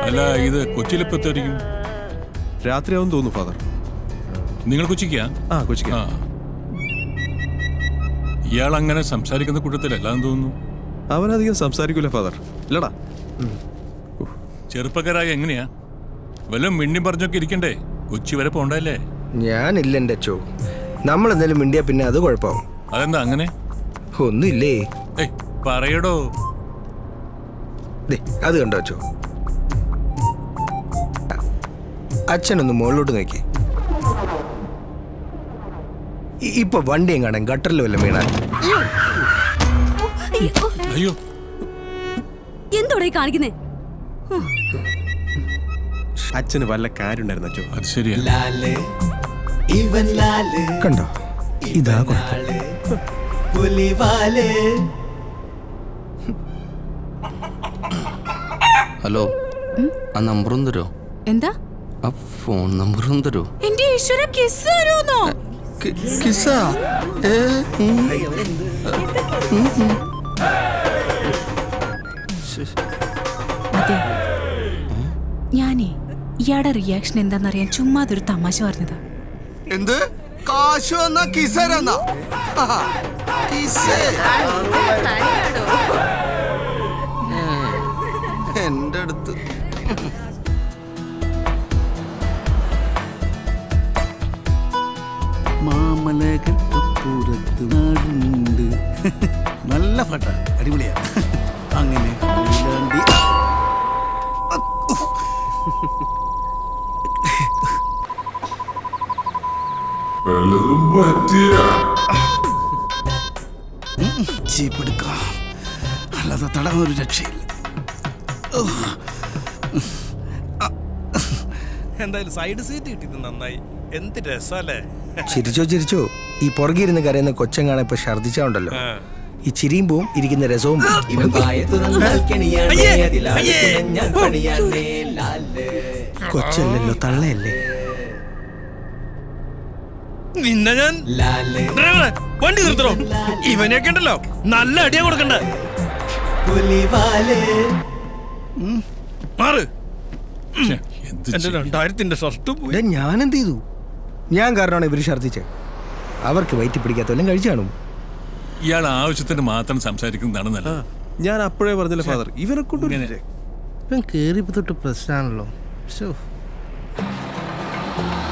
അല്ല ഇത് കൊച്ചിയിലെപ്പത്തായിരിക്കും രാത്രിയാവും തോന്നുന്നു ഫാദർ നിങ്ങൾ കൊച്ചിക്കാ ആ കൊച്ചിക്ക് ആ ഇയാൾ അങ്ങനെ സംസാരിക്കുന്ന കൂട്ടത്തിലല്ലാന്ന് തോന്നുന്നു അവനധികം സംസാരിക്കൂല ഫാദർ ഇല്ലടാ ചെറുപ്പക്കാരായ എങ്ങനെയാ വല്ലതും മിണ്ടി പറഞ്ഞൊക്കെ ഇരിക്കണ്ടേ കൊച്ചി വരെ പോണ്ടല്ലേ ഞാനില്ല എൻ്റെ അച്ചോ നമ്മൾ എന്തെങ്കിലും മിണ്ടിയാ പിന്നെ അത് കുഴപ്പമാവും അതെന്താ അങ്ങനെ ഒന്നുമില്ലേ ഏയ് പറയടോ ദേ അത് കണ്ടോ അച്ചോ അച്ഛനൊന്ന് മുകളിലോട്ട് നോക്കി ഇപ്പൊ വണ്ടിയും കാണാൻ ഗട്ടറിൽ വല്ലതും വീണാൽ അയ്യോ എന്തോടെ കാണിക്കുന്നേ അച്ഛന് വല്ല കാര്യം ഉണ്ടായിരുന്നു അച്ഛോ അത് ശരിയാ ലാല് ഇവൻ ലാല് കണ്ടോ ഇതാ കുഴപ്പം പുലിവാല് ഹലോ ആ നമ്പറും തരോ എന്താ ആ ഫോൺ നമ്പറും തരോ എന്റെ ഈശ്വര കിസ് തരുമെന്നോ കിസാ ഏ ഉം. ഉം, ഉം. ശ്ശ്. അതെ ഞാനേ ഇയാളുടെ റിയാക്ഷൻ എന്താണെന്നറിയാൻ ചുമ്മാ അതൊരു തമാശ പറഞ്ഞതാ എന്ത് കാശ് വന്നാ കിസരെന്നാ എന്റെ അടുത്ത് മാമലകപ്പുറത്ത് നാടുണ്ട് നല്ല പാട്ട അടിപൊളിയാ അങ്ങനെ കൊയിലാണ്ടി ചീപ്പെടുക്കാം അല്ലാതെ തടയാൻ ഒരു രക്ഷയില്ല ഉഹ്. എന്തായാലും സൈഡ് സീറ്റ് കിട്ടിയത് നന്നായി എന്ത് രസല്ലേ ചിരിച്ചോ ചിരിച്ചോ ഈ പുറകിരുന്ന് കരയുന്ന കൊച്ചങ്ങാണ് ഇപ്പൊ ഛർദിച്ചാണ്ടല്ലോ ഈ ചിരിയും പോവും ഇരിക്കുന്ന രസവും പോവും. ഇവൻ വായ തുറന്നാൽ കെണിയാണേ അതിലാല് ഞാൻ പണിയാണേ ലാല് കൊച്ചല്ലല്ലോ തള്ളയല്ലേ നിന്നെ ഞാൻ ലാല് ഡ്രൈവറെ, വണ്ടി നിർത്തണോ ഇവനെയൊക്കെ ഉണ്ടല്ലോ നല്ല അടിയാ കൊടുക്കണ്ട പുലിവാല് മാറ് ഛെ, എന്ത് എന്റെ ചെയ്യും? രണ്ടായിരത്തിന്റെ ഷർട്ട് പോയി എടാ, ഞാൻ എന്ത് ചെയ്തു ഞാൻ കാരണമാണ് ഇവര് ഛർദിച്ചത് അവർക്ക് വയറ്റി പിടിക്കാത്തവരും കഴിച്ചു കാണും ഇയാൾ ആവശ്യത്തിന് മാത്രം സംസാരിക്കുന്നതാണ് ആ നല്ലത് ഞാൻ അപ്പോഴേ പറഞ്ഞില്ല ഫാദർ ഇവരെ കൊണ്ട് ഒരു ഇങ്ങനെ. ഇവൻ കേറിയപ്പോ തൊട്ട് പ്രശ്നമാണല്ലോ ശോ